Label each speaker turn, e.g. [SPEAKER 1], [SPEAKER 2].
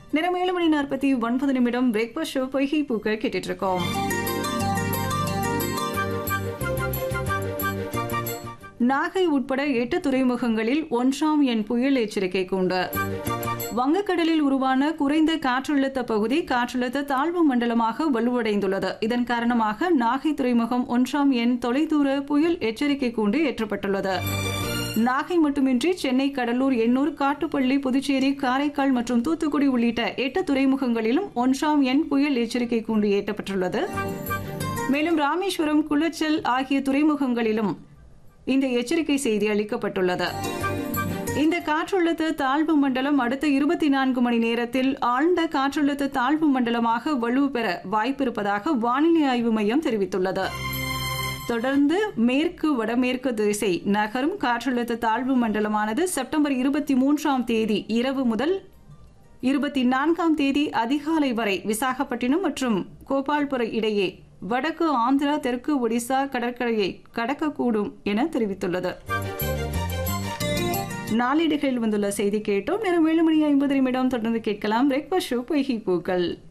[SPEAKER 1] நேரம் ஏழு மணி நாற்பத்தி ஒன்பது நிமிடம் பிரேக்ஃபாஸ்ட் ஷோ பொய்கை பூக்கள் கேட்டுட்டு இருக்கோம் நாகை உட்பட எட்டு துறைமுகங்களில் ஒன்றாம் எண் புயல் எச்சரிக்கை கூண்டு வங்கக்கடலில் உருவான குறைந்த காற்றழுத்த பகுதி காற்றழுத்த தாழ்வு மண்டலமாக வலுவடைந்துள்ளது இதன் காரணமாக நாகை துறைமுகம் ஒன்றாம் எண் தொலைதூர புயல் எச்சரிக்கை கூண்டு ஏற்றப்பட்டுள்ளது நாகை மட்டுமின்றி சென்னை கடலூர் எண்ணூர் காட்டுப்பள்ளி புதுச்சேரி காரைக்கால் மற்றும் தூத்துக்குடி உள்ளிட்ட எட்டு துறைமுகங்களிலும் ஒன்றாம் எண் புயல் எச்சரிக்கை கூண்டு ஏற்றப்பட்டுள்ளது மேலும் ராமேஸ்வரம் குளச்சல் ஆகிய துறைமுகங்களிலும் இந்த எச்சரிக்கை செய்தி அளிக்கப்பட்டுள்ளது இந்த காற்றழுத்த தாழ்வு மண்டலம் அடுத்த இருபத்தி நான்கு மணி நேரத்தில் ஆழ்ந்த காற்றழுத்த தாழ்வு மண்டலமாக வலுப்பெற வாய்ப்பிருப்பதாக வானிலை ஆய்வு மையம் தெரிவித்துள்ளது தொடர்ந்து மேற்கு வடமேற்கு திசை நகரும் காற்றழுத்த தாழ்வு மண்டலமானது செப்டம்பர் இருபத்தி மூன்றாம் தேதி இரவு முதல் இருபத்தி நான்காம் தேதி அதிகாலை வரை விசாகப்பட்டினம் மற்றும் கோபால்புர இடையே வடக்கு ஆந்திரா தெற்கு ஒடிசா கடற்கரையை கடக்கக்கூடும் என தெரிவித்துள்ளது நாளிடுகளில் வந்துள்ள செய்தி கேட்டோம் நேரம் ஏழு மணி ஐம்பது நிமிடம் தொடர்ந்து கேட்கலாம் பிரேக்ஃபாஸ்ட் ஷோ பொய்கை பூக்கள்